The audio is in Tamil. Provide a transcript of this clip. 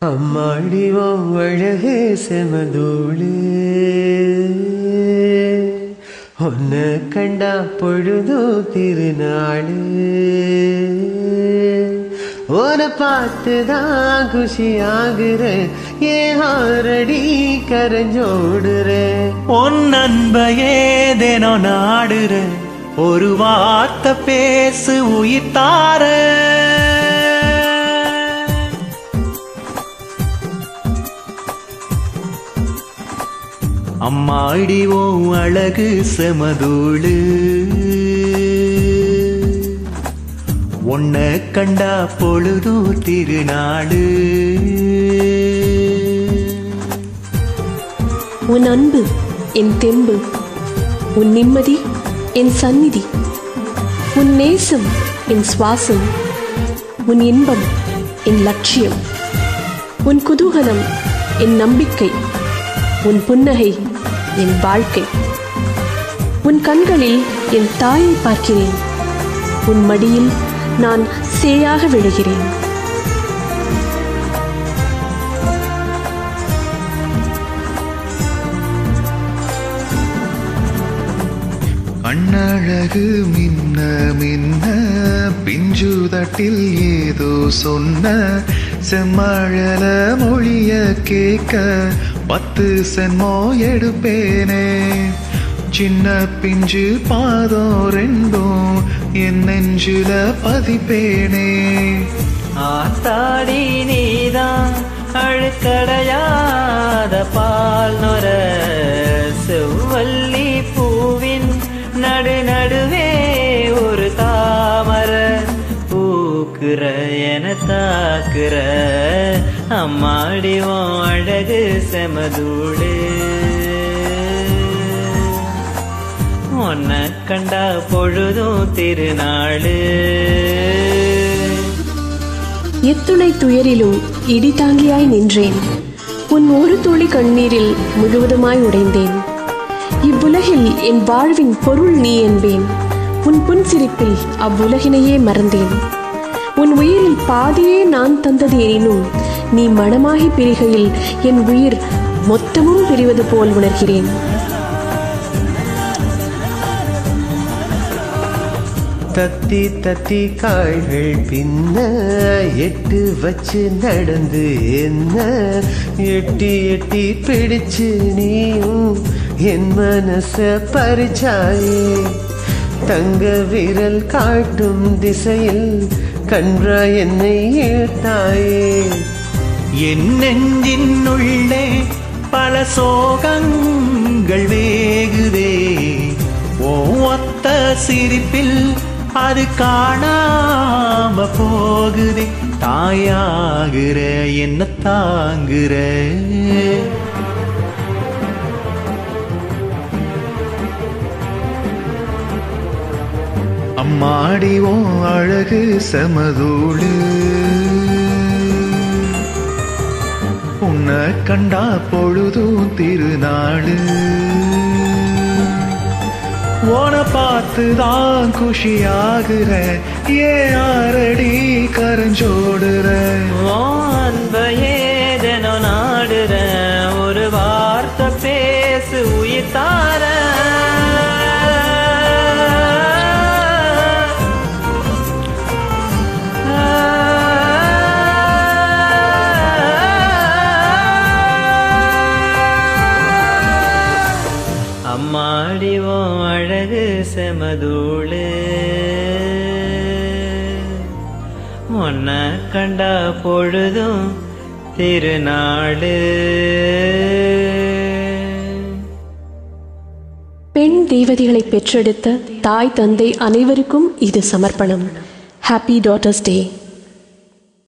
அம்மாடிவோ அழகே செமதோடு உன்னை கண்டா பொழுதோ திருநாடு உன்னை பார்த்துதான் குஷி ஆகுற ஏன் ஆரடி கரைஞ்சோடுற உன் அன்பையே தினம் நாடுற ஒரு வார்த்தை பேசு உயிர் தார அம்மாடி ஓ அழகு செமதூளு உன்னை கண்டா பொழுதோ திருநாடு உன் அன்பு என் தெம்பு உன் நிம்மதி என் சந்நிதி உன் நேசம் என் சுவாசம் உன் இன்பம் என் லட்சியம் உன் குதூகலம் என் நம்பிக்கை உன் புன்னகை என் வாழ்க்கை உன் கண்களில் என் தாயை பார்க்கிறேன் உன் மடியில் நான் சேயாக விழுகிறேன் கண்ணழகு மின்ன மின்ன பிஞ்சுதட்டில் ஏதோ சொன்ன செம்மழல மொழிய கேட்க பத்து சென்மோ எடுப்பேனே சின்ன பிஞ்சு பாதம் ரெண்டும் என் நெஞ்சுல பதிப்பேனே ஆத்தாடி நீதான் அழுக்கடையாத பால் நொர செவ்வல்லி பூவின் நடு நடுவே ஒரு தாமர பூக்குற என தாக்குற அம்மாடி உன் அழகு செமதூடு உன்னை கண்டா பொழுதும் திருநாளு எத்துணை துயரிலும் இடி தாங்கியாய் நின்றேன் உன் ஒரு துளி கண்ணீரில் முழுவதுமாய் உடைந்தேன் இவ்வுலகில் என் வாழ்வின் பொருள் நீ என்பேன் உன் புன்சிரிப்பில் அவ்வுலகினையே மறந்தேன் உன் உயிரில் பாதியே நான் தந்தது எனினும் நீ மனமாகி பிரிகையில் என் உயிர் மொத்தமும் பிரிவது போல் உணர்கிறேன் தத்தி தத்தி கால்கள் பின்ன எட்டு வச்சு நடந்து என்ன எட்டி எட்டி பிடிச்சு நீயும் என் மனச பறிச்சாயே தங்க விரல் காட்டும் திசையில் கன்றா என்னை இழுத்தாயே என் நெஞ்சின் உள்ளே பல சோகங்கள் வேகுதே ஓ ஒத்த சிரிப்பில் அது காணாம போகுதே தாயாகிற என்ன தாங்குற அம்மாடி ஓ அழகு செமதூளு உன்னை கண்டா பொழுதும் திருநாடு உன பார்த்துதான் குஷியாகுற ஏ ஆரடி கரஞ்சோடுற ஓ அன்பையே தினம் நாடுற ஒரு வார்த்தை பேசு உயிர் தார அம்மாடி ஓ அழகு செமதூளு உன்னை கண்டா பொழுதும் திருநாளு பெண் தெய்வதிகளை பெற்றெடுத்த தாய் தந்தை அனைவருக்கும் இது சமர்ப்பணம் ஹாப்பி டாட்டர்ஸ் டே